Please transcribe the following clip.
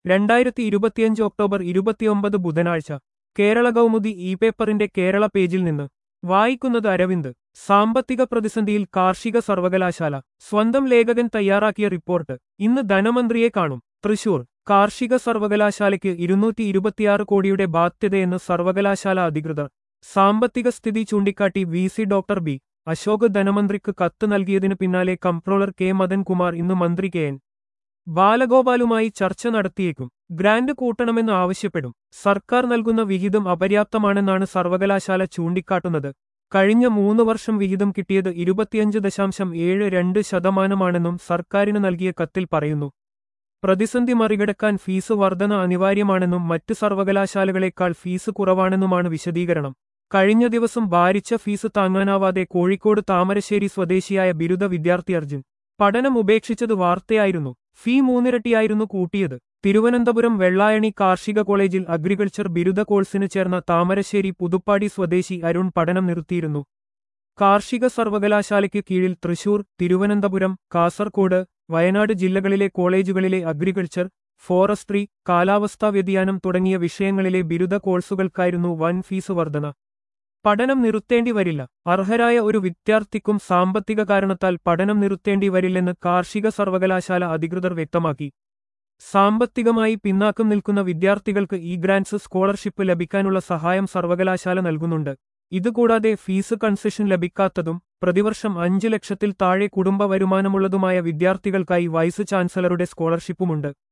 രണ്ടായിരത്തി ഇരുപത്തിയഞ്ച് ഒക്ടോബർ ഇരുപത്തിയൊമ്പത് ബുധനാഴ്ച കേരള കൗമുദി ഇ പേപ്പറിന്റെ കേരള പേജിൽ നിന്ന് വായിക്കുന്നത് അരവിന്ദ് സാമ്പത്തിക പ്രതിസന്ധിയിൽ കാർഷിക സർവകലാശാല സ്വന്തം ലേഖകൻ തയ്യാറാക്കിയ റിപ്പോർട്ട് ഇന്ന് ധനമന്ത്രിയെ കാണും തൃശൂർ കാർഷിക സർവകലാശാലയ്ക്ക് ഇരുന്നൂറ്റി ഇരുപത്തിയാറ് കോടിയുടെ ബാധ്യതയെന്ന് സർവകലാശാല അധികൃതർ സാമ്പത്തിക സ്ഥിതി ചൂണ്ടിക്കാട്ടി V C doctor B Ashok ധനമന്ത്രിക്ക് കത്ത് നൽകിയതിനു പിന്നാലെ കംട്രോളർ കെ മദൻകുമാർ ഇന്ന് മന്ത്രി കെ എൻ ബാലഗോപാലുമായി ചർച്ച നടത്തിയേക്കും ഗ്രാന്റ് കൂട്ടണമെന്ന് ആവശ്യപ്പെടും സർക്കാർ നൽകുന്ന വിഹിതം അപര്യാപ്തമാണെന്നാണ് സർവകലാശാല ചൂണ്ടിക്കാട്ടുന്നത് കഴിഞ്ഞ മൂന്ന് വർഷം വിഹിതം കിട്ടിയത് ഇരുപത്തിയഞ്ച് ദശാംശം ഏഴ് രണ്ട് ശതമാനമാണെന്നും സർക്കാരിന് നൽകിയ കത്തിൽ പറയുന്നു പ്രതിസന്ധി മറികടക്കാൻ ഫീസ് വർധന അനിവാര്യമാണെന്നും മറ്റ് സർവകലാശാലകളെക്കാൾ ഫീസ് കുറവാണെന്നുമാണ് വിശദീകരണം കഴിഞ്ഞ ദിവസം ഭാരിച്ച ഫീസ് താങ്ങാനാവാതെ കോഴിക്കോട് താമരശ്ശേരി സ്വദേശിയായ ബിരുദ വിദ്യാർത്ഥി അർജുൻ പഠനം ഉപേക്ഷിച്ചത് വാർത്തയായിരുന്നു ഫീ മൂന്നിരട്ടിയായിരുന്നു കൂട്ടിയത് തിരുവനന്തപുരം വെള്ളായണി കാർഷിക കോളേജിൽ അഗ്രികൾച്ചർ ബിരുദ കോഴ്സിന് ചേർന്ന താമരശ്ശേരി പുതുപ്പാടി സ്വദേശി അരുൺ പഠനം നിർത്തിയിരുന്നു കാർഷിക സർവകലാശാലയ്ക്ക് കീഴിൽ തൃശൂർ തിരുവനന്തപുരം കാസർകോട് വയനാട് ജില്ലകളിലെ കോളേജുകളിലെ അഗ്രികൾച്ചർ ഫോറസ്ട്രി കാലാവസ്ഥാ വ്യതിയാനം തുടങ്ങിയ വിഷയങ്ങളിലെ ബിരുദ കോഴ്സുകൾക്കായിരുന്നു വൻ ഫീസ് വർധന പഠനം നിർത്തേണ്ടി വരില്ല അർഹരായ ഒരു വിദ്യാർത്ഥിക്കും സാമ്പത്തിക കാരണത്താൽ പഠനം നിർത്തേണ്ടി വരില്ലെന്ന് കാർഷിക സർവകലാശാല അധികൃതർ വ്യക്തമാക്കി സാമ്പത്തികമായി പിന്നാക്കം നിൽക്കുന്ന വിദ്യാർത്ഥികൾക്ക് ഈ ഗ്രാന്റ്സ് സ്കോളർഷിപ്പ് ലഭിക്കാനുള്ള സഹായം സർവകലാശാല നൽകുന്നുണ്ട് ഇതുകൂടാതെ ഫീസ് കൺസെഷൻ ലഭിക്കാത്തതും പ്രതിവർഷം അഞ്ച് ലക്ഷത്തിൽ താഴെ കുടുംബ വരുമാനമുള്ളതുമായ വിദ്യാർത്ഥികൾക്കായി വൈസ് ചാൻസലറുടെ സ്കോളർഷിപ്പുമുണ്ട്